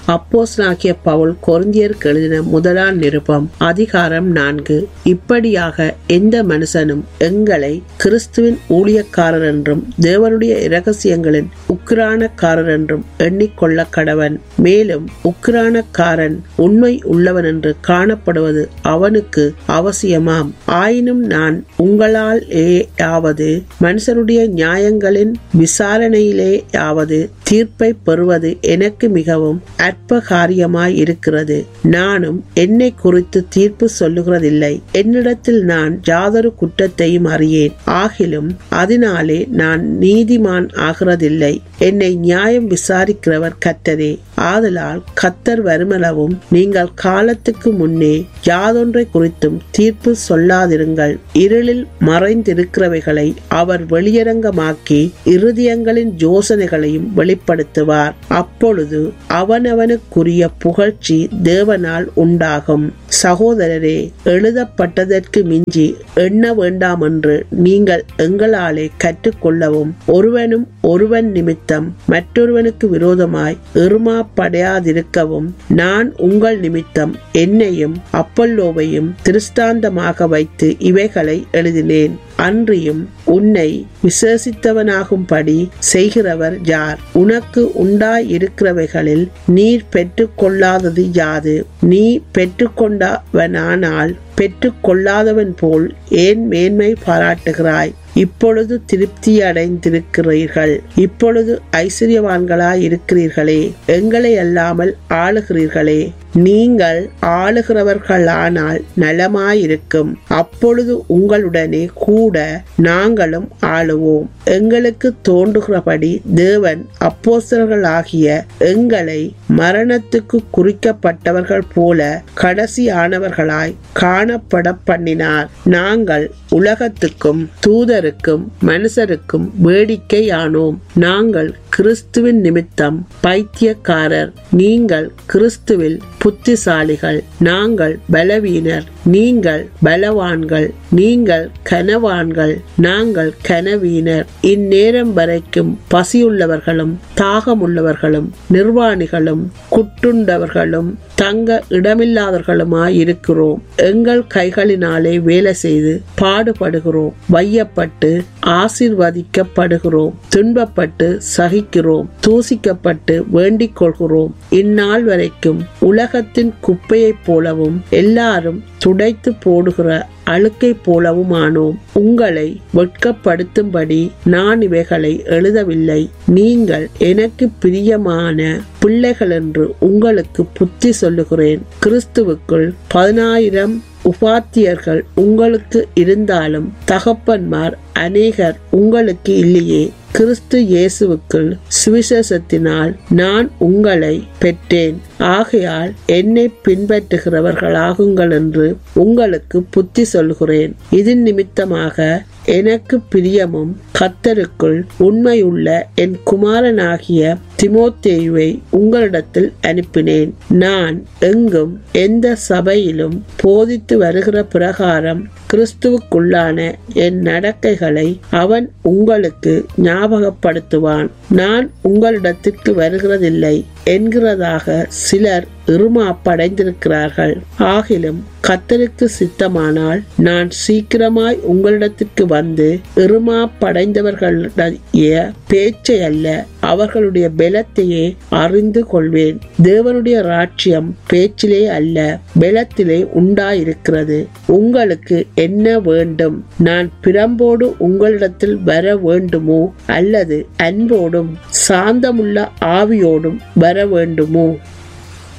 அப்போஸ்தலனாகிய பவுல் கொரிந்தியருக்கு எழுதின முதலாம் நிருபம் அதிகாரம் நான்கு இப்படியாக எந்த மனுஷனும் எங்களை கிறிஸ்துவின் ஊழியக்காரர் என்றும் தேவனுடைய இரகசியங்களின் உக்கிரானக்காரர் என்றும் எண்ணிக்கொள்ள கடவன் மேலும் உக்கிரானக்காரன் உண்மை உள்ளவன் என்று காணப்படுவது அவனுக்கு அவசியமாம் ஆயினும் நான் உங்களால் யாவது மனுஷனுடைய நியாயங்களின் விசாரணையிலேயாவது தீர்ப்பை பெறுவது எனக்கு மிகவும் அற்ப காரியமாய் இருக்கிறது நானும் என்னை குறித்து தீர்ப்பு சொல்லுகிறதில்லை என்னிடத்தில் நான் யாதொரு குற்றத்தையும் அறியேன் ஆகிலும் அதனாலே நான் நீதிமான் ஆகிறதில்லை என்னை நியாயம் விசாரிக்கிறவர் கத்தரே ஆதலால் கத்தர் வருமளவும் நீங்கள் காலத்துக்கு முன்னே யாதொன்றை குறித்தும் தீர்ப்பு சொல்லாதிருங்கள் இருளில் மறைந்திருக்கிறவைகளை அவர் வெளியரங்கமாக்கி இருதயங்களின் யோசனைகளையும் வெளிப்படுத்துவார் அப்பொழுது அவனவனுக்குரிய புகழ்ச்சி தேவனால் உண்டாகும் சகோதரரே எழுதப்பட்டதற்கு மிஞ்சி எண்ண வேண்டாம் என்று நீங்கள் எங்களாலே கற்றுக்கொள்ளவும் ஒருவனும் ஒருவன் நிமித்தம் மற்றொருவனுக்கு விரோதமாய் எருமாப்படையாதிருக்கவும் நான் உங்கள் நிமித்தம் என்னையும் அப்பல்லோவையும் திருஷ்டாந்தமாக வைத்து இவைகளை எழுதினேன் அன்றியும் உன்னை விசேஷித்தவனாகும்படி செய்கிறவர் யார் உனக்கு உண்டாயிருக்கிறவைகளில் நீர் பெற்றுக்கொள்ளாதது யாது நீ பெற்றுக்கொண்டவனானால் பெற்றுக்கொள்ளாதவன் போல் ஏன் மேன்மை பாராட்டுகிறாய் இப்பொழுது திருப்தி அடைந்திருக்கிறீர்கள் இப்பொழுது ஐஸ்வர்யவான்களாய் இருக்கிறீர்களே எங்களை அல்லாமல் ஆளுகிறீர்களே நீங்கள் ஆளுகிறவர்களானால் நலமாயிருக்கும் அப்பொழுது உங்களுடனே கூட நாங்களும் ஆளுவோம் எங்களுக்கு தோன்றுகிறபடி தேவன் அப்போஸ்தலர்களாகிய எங்களை மரணத்துக்கு குறிக்கப்பட்டவர்கள் போல கடைசியானவர்களாய் காணப்பட பண்ணினார் நாங்கள் உலகத்துக்கும் தூதருக்கும் மனுஷருக்கும் வேடிக்கையானோம் நாங்கள் கிறிஸ்துவின் நிமித்தம் பைத்தியக்காரர் நீங்கள் கிறிஸ்துவில் புத்திசாலிகள் நாங்கள் பலவீனர் நீங்கள் பலவான்கள் நீங்கள் கனவான்கள் நாங்கள் கனவீனர் இந்நேரம் வரைக்கும் பசியுள்ளவர்களும் தாகமுள்ளவர்களும் நிர்வாணிகளும் குட்டுண்டவர்களும் தங்க இடமில்லாதவர்களுமாயிருக்கிறோம் எங்கள் கைகளினாலே வேலை செய்து பாடுபடுகிறோம் வையப்பட்டு ஆசிர்வதிக்கப்படுகிறோம் துன்பப்பட்டு சகிக்கிறோம் தூசிக்கப்பட்டு வேண்டிக் கொள்கிறோம் இந்நாள் வரைக்கும் உலகத்தின் குப்பையைப் போலவும் எல்லாரும் துடைத்து போடுகிற அழுக்கை போலவும் ஆனோம் உங்களை வெட்கப்படுத்தும்படி நான் இவைகளை எழுதவில்லை நீங்கள் எனக்கு பிரியமான பிள்ளைகள் என்று உங்களுக்கு புத்தி சொல்லுகிறேன் கிறிஸ்துவுக்குள் பதினாயிரம் உபாத்தியர்கள் உங்களுக்கு இருந்தாலும் தகப்பன்மார் அநேகர் உங்களுக்கு இல்லையே கிறிஸ்து இயேசுவுக்குள் சுவிசேஷத்தினால் நான் உங்களை பெற்றேன் ஆகையால் என்னை பின்பற்றுகிறவர்களாகுங்கள் என்று உங்களுக்கு புத்தி சொல்கிறேன் இதன் நிமித்தமாக எனக்கு பிரியமும் கத்தருக்குள் உண்மையுள்ள என் குமாரனாகிய திமோத்தேயுவை உங்களிடத்தில் அனுப்பினேன் நான் எங்கும் எந்த சபையிலும் போதித்து வருகிற பிரகாரம் கிறிஸ்துவுக்குள்ளான என் நடக்கைகளை அவன் உங்களுக்கு ஞாபகப்படுத்துவான் நான் உங்களிடத்திற்கு வருகிறதில்லை என்கிறதாக சிலர் இருமாப்படைந்திருக்கிறார்கள் ஆகிலும் கத்தருக்கு சித்தமானால் நான் சீக்கிரமாய் உங்களிடத்திற்கு வந்து இருமாப்படைந்தவர்களுடைய பேச்சை அல்ல அவர்களுடைய பலத்தையே அறிந்து கொள்வேன் தேவனுடைய ராட்சியம் பேச்சிலே அல்ல பலத்திலே உண்டாயிருக்கிறது உங்களுக்கு என்ன வேண்டும் நான் பிரம்போடு உங்களிடத்தில் வர வேண்டுமோ அல்லது அன்போடும் சாந்தமுள்ள ஆவியோடும் வர வேண்டுமோ